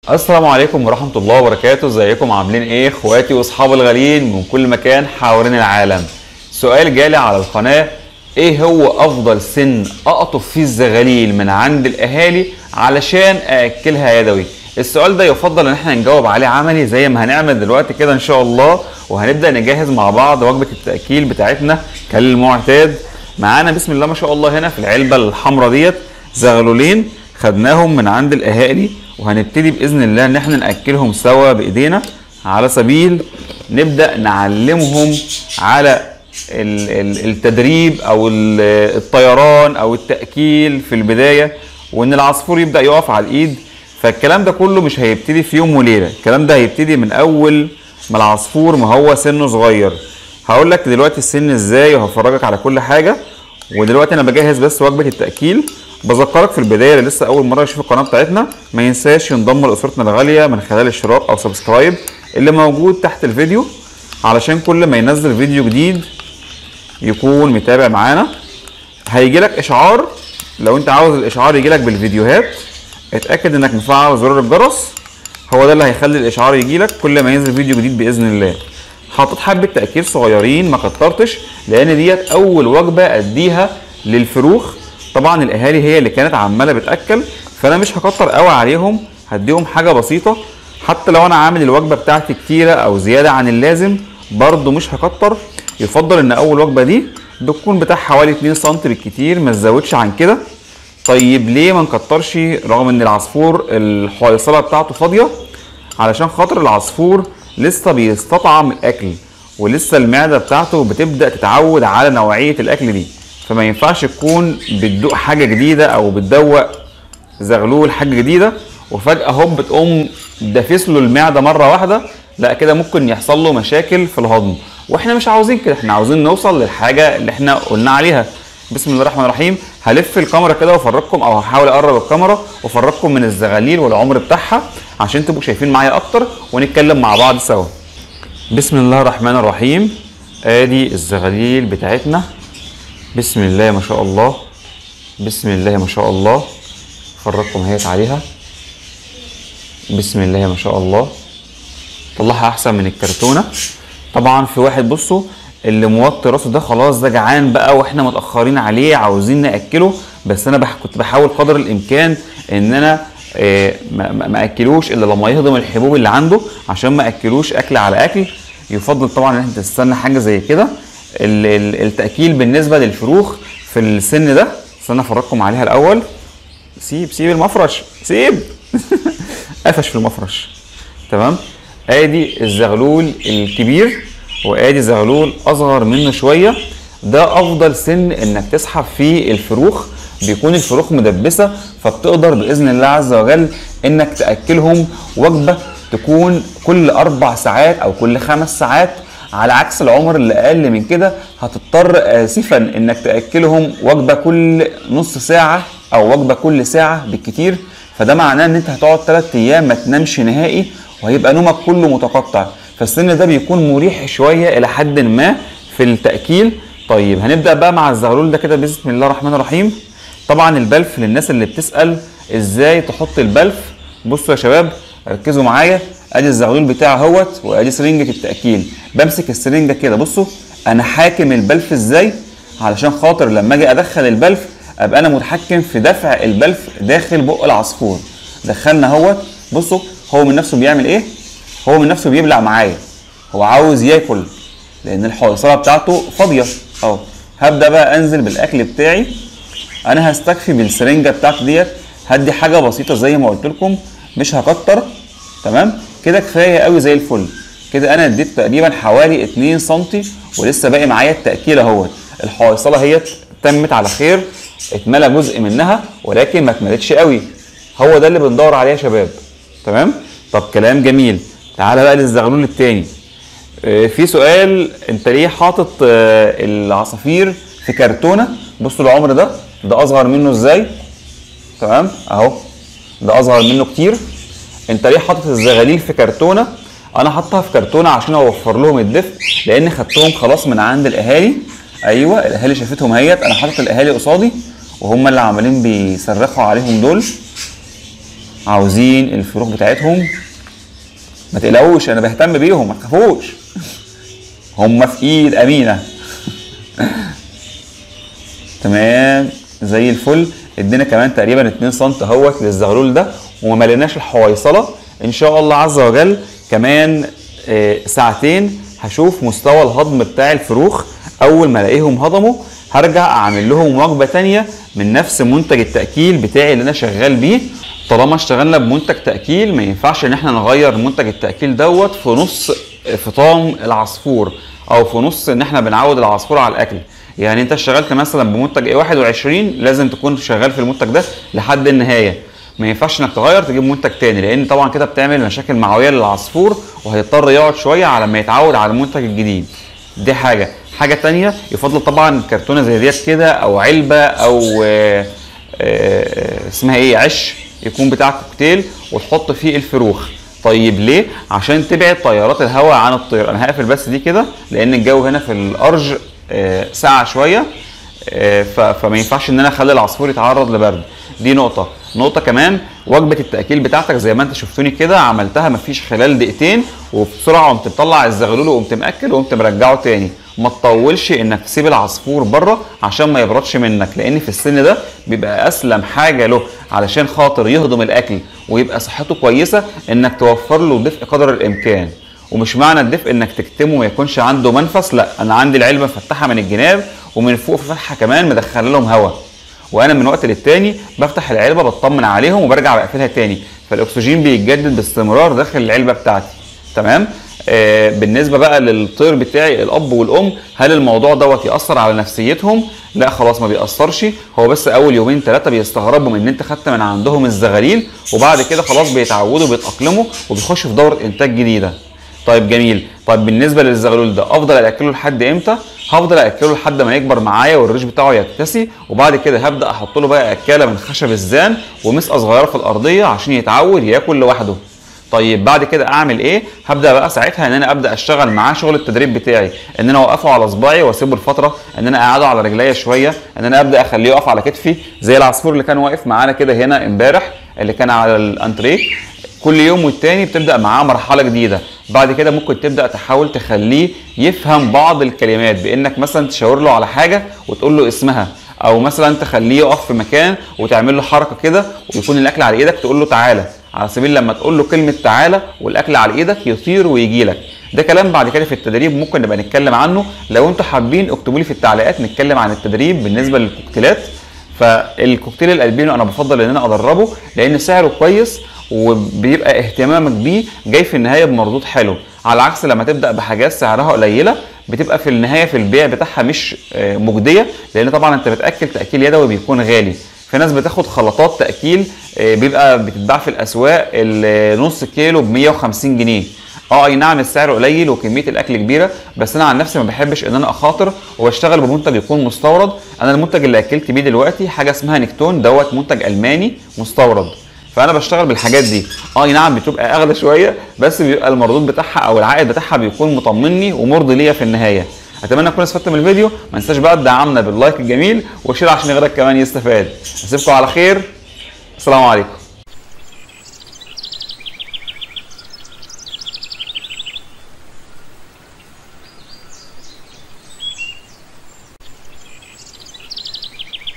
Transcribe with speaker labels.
Speaker 1: السلام عليكم ورحمة الله وبركاته ازيكم عاملين ايه اخواتي واصحابي الغاليين من كل مكان حوالين العالم سؤال جالي على القناة ايه هو افضل سن اقطف فيه الزغاليل من عند الاهالي علشان ااكلها يدوي السؤال ده يفضل ان احنا نجاوب عليه عملي زي ما هنعمل دلوقتي كده ان شاء الله وهنبدا نجهز مع بعض وجبه التاكيل بتاعتنا كالمعتاد معانا بسم الله ما شاء الله هنا في العلبه الحمراء ديت زغلولين خدناهم من عند الاهالي وهنبتدي باذن الله ان احنا ناكلهم سوا بايدينا على سبيل نبدا نعلمهم على ال- ال- التدريب او ال- الطيران او التاكيل في البدايه وان العصفور يبدا يقف على الايد فالكلام ده كله مش هيبتدي في يوم وليله الكلام ده هيبتدي من اول ما العصفور ما هو سنه صغير هقول لك دلوقتي السن ازاي وهفرجك على كل حاجه ودلوقتي انا بجهز بس وجبه التاكيل بذكرك في البدايه اللي لسه اول مره يشوف القناه بتاعتنا ما ينساش ينضم لاسرتنا الغاليه من خلال اشتراك او سبسكرايب اللي موجود تحت الفيديو علشان كل ما ينزل فيديو جديد يكون متابع معانا هيجي لك اشعار لو انت عاوز الاشعار يجي لك بالفيديوهات اتاكد انك مفعل زرار الجرس هو ده اللي هيخلي الاشعار يجي لك كل ما ينزل فيديو جديد باذن الله حطيت حبه تاكيل صغيرين ما كترتش لان ديت اول وجبه اديها للفروخ طبعا الاهالي هي اللي كانت عماله بتاكل فانا مش هكتر قوي عليهم هديهم حاجه بسيطه حتى لو انا عامل الوجبه بتاعتي كتيره او زياده عن اللازم برضو مش هكتر يفضل ان اول وجبه دي بتكون بتاع حوالي 2 سم بالكتير ما تزودش عن كده طيب ليه ما نكترش رغم ان العصفور الحويصله بتاعته فاضيه علشان خاطر العصفور لسه بيستطعم الاكل ولسه المعده بتاعته بتبدا تتعود على نوعيه الاكل دي فما ينفعش تكون بتدوق حاجه جديده او بتدوق زغلول حاجه جديده وفجاه هوب تقوم دافس له المعده مره واحده لا كده ممكن يحصل له مشاكل في الهضم واحنا مش عاوزين كده احنا عاوزين نوصل للحاجه اللي احنا قلنا عليها بسم الله الرحمن الرحيم هلف الكاميرا كده وافرجكم او هحاول اقرب الكاميرا وافرجكم من الزغاليل والعمر بتاعها عشان تبقوا شايفين معايا اكتر ونتكلم مع بعض سوا بسم الله الرحمن الرحيم ادي الزغاليل بتاعتنا بسم الله ما شاء الله بسم الله ما شاء الله افرجكم اهيت عليها بسم الله ما شاء الله طلعها احسن من الكرتونه طبعا في واحد بصوا اللي موطي راسه ده خلاص ده جعان بقى واحنا متاخرين عليه عاوزين ناكله بس انا بح كنت بحاول قدر الامكان ان انا آه، ما ما- ما اكلوش الا لما يهضم الحبوب اللي عنده عشان ما اكلوش اكل على اكل يفضل طبعا ان انت تستنى حاجه زي كده ال- ال- التاكيل بالنسبه للفروخ في السن ده استنى افرجكم عليها الاول سيب سيب المفرش سيب قفش في المفرش تمام ادي الزغلول الكبير وادي زغلول اصغر منه شويه ده افضل سن انك تسحب فيه الفروخ بيكون الفروخ مدبسه فبتقدر باذن الله عز وجل انك تاكلهم وجبه تكون كل اربع ساعات او كل خمس ساعات على عكس العمر اللي اقل من كده هتضطر اسفا انك تاكلهم وجبه كل نص ساعه او وجبه كل ساعه بالكتير فده معناه ان انت هتقعد 3 ايام ما تنامش نهائي وهيبقى نومك كله متقطع فالسن ده بيكون مريح شويه الى حد ما في التاكيل طيب هنبدا بقى مع الزغلول ده كده بسم الله الرحمن الرحيم طبعا البلف للناس اللي بتسال ازاي تحط البلف بصوا يا شباب ركزوا معايا ادي الزغلول بتاعي اهوت وادي سرنجه التاكيل بمسك السرنجه كده بصوا انا حاكم البلف ازاي علشان خاطر لما اجي ادخل البلف ابقى انا متحكم في دفع البلف داخل بق العصفور دخلنا اهوت بصوا هو من نفسه بيعمل ايه هو من نفسه بيبلع معايا هو عاوز ياكل لان الحويصله بتاعته فاضيه اهو هبدا بقى انزل بالاكل بتاعي انا هستكفي بالسرنجه بتاعتي ديت هدي حاجه بسيطه زي ما قلت لكم مش هكتر تمام كده كفايه قوي زي الفل كده انا اديت تقريبا حوالي 2 سم ولسه باقي معايا التاكيله اهوت الحويصله هي تمت على خير اتملى جزء منها ولكن ما اتملتش قوي هو ده اللي بندور عليه يا شباب تمام طب كلام جميل تعالى بقى للزغلول التاني آه، في سؤال انت ليه حاطط آه، العصافير في كرتونه بصوا العمر ده ده اصغر منه ازاي تمام اهو ده اصغر منه كتير انت ليه حاطط الزغاليل في كرتونه انا حاطها في كرتونه عشان اوفر لهم الدفء لان خدتهم خلاص من عند الاهالي ايوه الاهالي شافتهم اهيت انا حاطط الاهالي قصادي وهم اللي عمالين بيصرخوا عليهم دول عاوزين الفروخ بتاعتهم ما تقلقوش انا بهتم بيهم ما تخافوش هم في ايد امينه تمام زي الفل ادينا كمان تقريبا 2 سم اهوت للزغلول ده وما مليناش الحويصله ان شاء الله عز وجل كمان آه، ساعتين هشوف مستوى الهضم بتاع الفروخ اول ما الاقيهم هضموا هرجع اعمل لهم وجبه تانية من نفس منتج التاكيل بتاعي اللي انا شغال بيه طالما اشتغلنا بمنتج تاكيل ما ينفعش ان احنا نغير منتج التاكيل دوت في نص فطام العصفور او في نص ان احنا بنعود العصفور على الاكل يعني انت اشتغلت مثلا بمنتج ايه 21 لازم تكون شغال في المنتج ده لحد النهايه ما ينفعش انك تغير تجيب منتج تاني لان طبعا كده بتعمل مشاكل معويه للعصفور وهيضطر يقعد شويه على ما يتعود على المنتج الجديد دي حاجه حاجه تانية يفضل طبعا كرتونه زي ديت كده او علبه او آه، آه، اسمها ايه عش يكون بتاع كوكتيل وتحط فيه الفروخ طيب ليه عشان تبعد تيارات الهواء عن الطير انا هقفل بس دي كده لان الجو هنا في الارج آه، ساقع شويه آه، ف- فما ينفعش ان انا اخلي العصفور يتعرض لبرد دي نقطه نقطه كمان وجبه التاكيل بتاعتك زي ما انت شفتوني كده عملتها مفيش خلال دقيقتين وبسرعه قمت مطلع الزغلول وقمت ماكل وقمت مرجعه تاني ما تطولش انك تسيب العصفور بره عشان ما يبردش منك لان في السن ده بيبقى اسلم حاجه له علشان خاطر يهضم الاكل ويبقى صحته كويسه انك توفر له دفء قدر الامكان ومش معنى الدفء انك تكتمه ما يكونش عنده منفس لا انا عندي العلبه مفتحه من الجناب ومن فوق في فتحه كمان مدخله لهم هواء وانا من وقت للتاني بفتح العلبه بطمن عليهم وبرجع بقفلها تاني فالاكسجين بيتجدد باستمرار داخل العلبه بتاعتي تمام آه بالنسبه بقى للطير بتاعي الاب والام هل الموضوع دوت ياثر على نفسيتهم لا خلاص ما بيأثرش هو بس اول يومين ثلاثه بيستغربوا من ان انت خدت من عندهم الزغاليل وبعد كده خلاص بيتعودوا بيتاقلموا وبيخشوا في دوره انتاج جديده طيب جميل طيب بالنسبه للزغلول ده افضل اكله لحد امتى هفضل اكله لحد ما يكبر معايا والريش بتاعه يكتسي وبعد كده هبدا احط له بقى اكاله من خشب الزان ومسقه صغيره في الارضيه عشان يتعود ياكل لوحده طيب بعد كده اعمل ايه هبدا بقى ساعتها ان انا ابدا اشتغل معاه شغل التدريب بتاعي ان انا اوقفه على صباعي واسيبه لفتره ان انا اقعده على رجليا شويه ان انا ابدا اخليه يقف على كتفي زي العصفور اللي كان واقف معانا كده هنا امبارح اللي كان على الانتريه كل يوم والتاني بتبدا معاه مرحله جديده بعد كده ممكن تبدا تحاول تخليه يفهم بعض الكلمات بانك مثلا تشاور له على حاجه وتقول له اسمها او مثلا تخليه يقف في مكان وتعمل له حركه كده ويكون الاكل على ايدك تقول له تعالى على سبيل لما تقول له كلمه تعالى والاكل على ايدك يطير ويجي لك ده كلام بعد كده في التدريب ممكن نبقى نتكلم عنه لو انتوا حابين اكتبوا لي في التعليقات نتكلم عن التدريب بالنسبه للكوكتيلات فالكوكتيل الالبينو انا بفضل ان انا ادربه لان سعره كويس وبيبقى اهتمامك بيه جاي في النهايه بمردود حلو على عكس لما تبدا بحاجات سعرها قليله بتبقى في النهايه في البيع بتاعها مش آه، مجديه لان طبعا انت بتاكل تاكيل يدوي بيكون غالي في ناس بتاخد خلطات تاكيل آه، بيبقى بتتباع في الاسواق النص كيلو ب 150 جنيه اه اي نعم السعر قليل وكميه الاكل كبيره بس انا عن نفسي ما بحبش ان انا اخاطر واشتغل بمنتج يكون مستورد انا المنتج اللي اكلت بيه دلوقتي حاجه اسمها نكتون دوت منتج الماني مستورد فانا بشتغل بالحاجات دي اه اي نعم بتبقى اغلى شويه بس بيبقى المردود بتاعها او العائد بتاعها بيكون مطمني ومرضي ليا في النهايه اتمنى تكونوا استفدتوا من الفيديو ما تنساش بقى تدعمنا باللايك الجميل وشير عشان غيرك كمان يستفاد اسيبكم على خير السلام عليكم